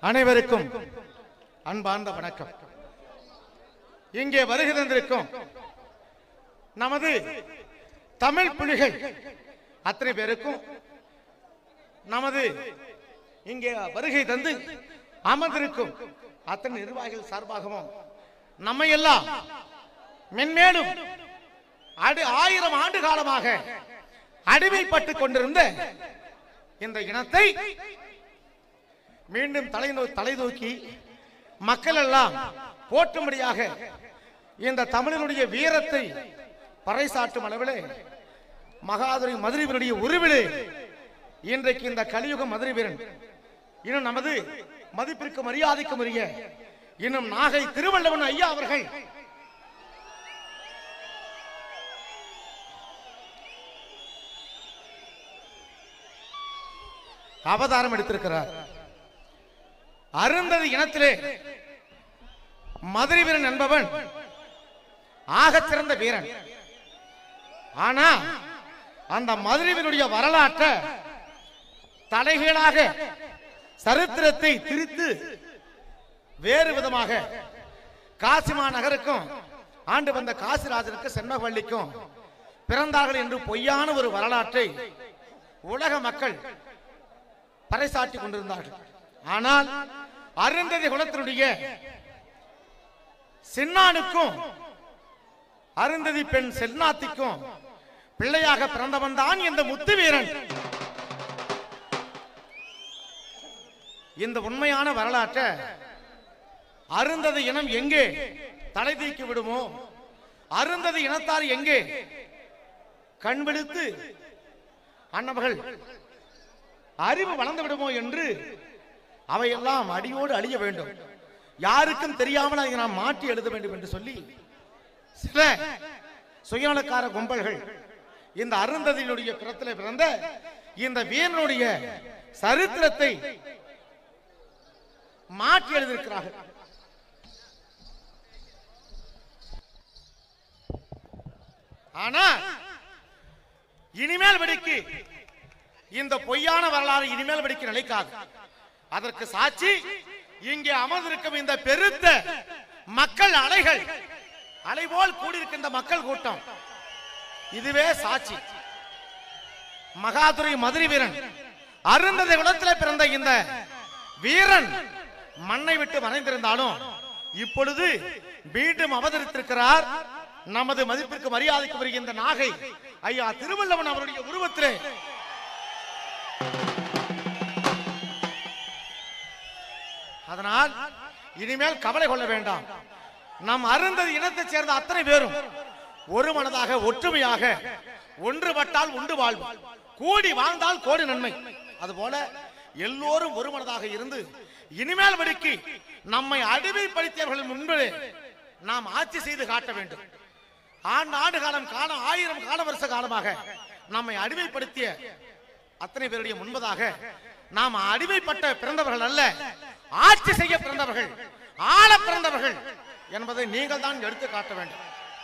அனைவருக்கும் அன்பார்ந்த வணக்கம் இங்கே வருகை தந்திருக்கும் நமது தமிழ் புலிகள் அத்தனை பேருக்கும் நமது இங்கே வருகை தந்து அமர்ந்திருக்கும் அத்தனை நிர்வாகிகள் சார்பாகவும் நம்மை எல்லாம் மென்மேலும் அடு ஆயிரம் ஆண்டு காலமாக அடிமைப்பட்டுக் கொண்டிருந்த இந்த இனத்தை மீண்டும் தலை நோ- தலை தூக்கி மக்கள் எல்லாம் போற்றும்படியாக இந்த தமிழனுடைய வீரத்தை பறைசாற்றும் அளவிலே மகாதுரை மதுரைவனுடைய உருவிலே இன்றைக்கு இந்த கலியுக மதுரை வீரன் இன்னும் நமது மதிப்பிற்கு மரியாதைக்கும் உரிய இன்னும் நாகை திருவள்ளுவன் ஐயா அவர்கள் அவதாரம் எடுத்திருக்கிறார் அருந்ததி இனத்திலே மதுரை வீரன் என்பவன் ஆகச் சிறந்த வீரன் ஆனா அந்த மதுரை வீரனுடைய வரலாற்றை தலைகீழாக சரித்திரத்தை திரித்து வேறு விதமாக காசிமா நகருக்கும் ஆண்டு வந்த காசிராஜனுக்கு சென்னவள்ளிக்கும் பிறந்தார்கள் என்று பொய்யான ஒரு வரலாற்றை உலக மக்கள் பறைசாற்றி கொண்டிருந்தார்கள் ஆனால் அருந்ததி குலத்தினுடைய சின்னானுக்கும் அருந்ததி பெண் சென்னாத்திக்கும் பிள்ளையாக பிறந்தவன் தான் இந்த முத்து வீரன் இந்த உண்மையான வரலாற்றை அருந்ததி இனம் எங்கே தலை தூக்கி விடுமோ அருந்ததி இனத்தார் எங்கே கண் விழித்து அன்னவர்கள் அறிவு வளர்ந்து விடுமோ என்று அவையெல்லாம் அடியோடு அழிய வேண்டும் யாருக்கும் தெரியாமல் அதை நாம் மாற்றி எழுத வேண்டும் என்று சொல்லி சில சுயநலக்கார கும்பல்கள் இந்த அருந்ததியினுடைய பிறத்திலே பிறந்த இந்த வீரனுடைய சரித்திரத்தை மாற்றி எழுதியிருக்கிறார்கள் ஆனா இனிமேல் வெடிக்கு இந்த பொய்யான வரலாறு இனிமேல் வெடிக்க நிலைக்காது அதற்கு சாட்சி இங்கே அமர்ந்திருக்கும் இந்த பெருத்த மக்கள் அலைகள் அலை போல் கூடியிருக்கின்ற மக்கள் கூட்டம் இதுவே சாட்சி மகாதுரை மதுரை வீரன் அருந்ததை குலத்தில் பிறந்த இந்த வீரன் மண்ணை விட்டு மறைந்திருந்தாலும் இப்பொழுது மீண்டும் அவதரித்திருக்கிறார் நமது மதிப்பிற்கு மரியாதைக்கு வருகின்ற நாகை ஐயா திருவள்ளுவன் அவருடைய உருவத்திலே அதனால் இனிமேல் கவலை கொள்ள வேண்டாம் நம் அருந்ததி இனத்தைச் சேர்ந்த அத்தனை பேரும் ஒரு மனதாக ஒற்றுமையாக ஒன்றுபட்டால் உண்டு வாழ்வு கூடி வாழ்ந்தால் கோடி நன்மை அதுபோல எல்லோரும் ஒரு மனதாக இருந்து இனிமேல் வடிக்கு நம்மை அடிமைப்படுத்தியவர்கள் முன்பே நாம் ஆட்சி செய்து காட்ட வேண்டும் ஆண்டு ஆண்டு காலம் காலம் ஆயிரம் கால வருஷ காலமாக நம்மை அடிமைப்படுத்திய அத்தனை பேருடைய முன்பதாக நாம் அடிமைப்பட்ட பிறந்தவர்கள் அல்ல ஆட்சி செய்ய பிறந்தவர்கள் ஆள பிறந்தவர்கள் என்பதை நீங்கள் தான் எடுத்து காட்ட வேண்டும்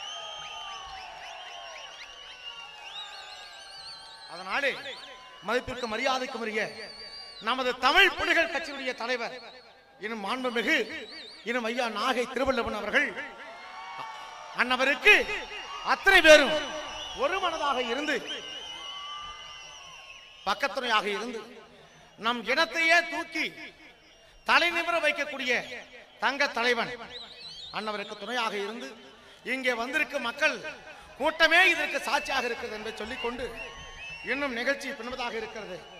அதனாலே மதிப்பிற்கு மரியாதைக்கு உரிய நமது தமிழ் புலிகள் கட்சியினுடைய தலைவர் இன்னும் மாண்புமிகு இன்னும் ஐயா நாகை திருவள்ளுவன் அவர்கள் அன்னவருக்கு அத்தனை பேரும் ஒரு மனதாக இருந்து பக்கத்துணையாக இருந்து நம் இனத்தையே தூக்கி தலை நிமிர வைக்கக்கூடிய தங்க தலைவன் அன்னவருக்கு துணையாக இருந்து இங்கே வந்திருக்கும் மக்கள் கூட்டமே இதற்கு சாட்சியாக இருக்கிறது என்று சொல்லிக்கொண்டு இன்னும் நிகழ்ச்சி பின்பதாக இருக்கிறது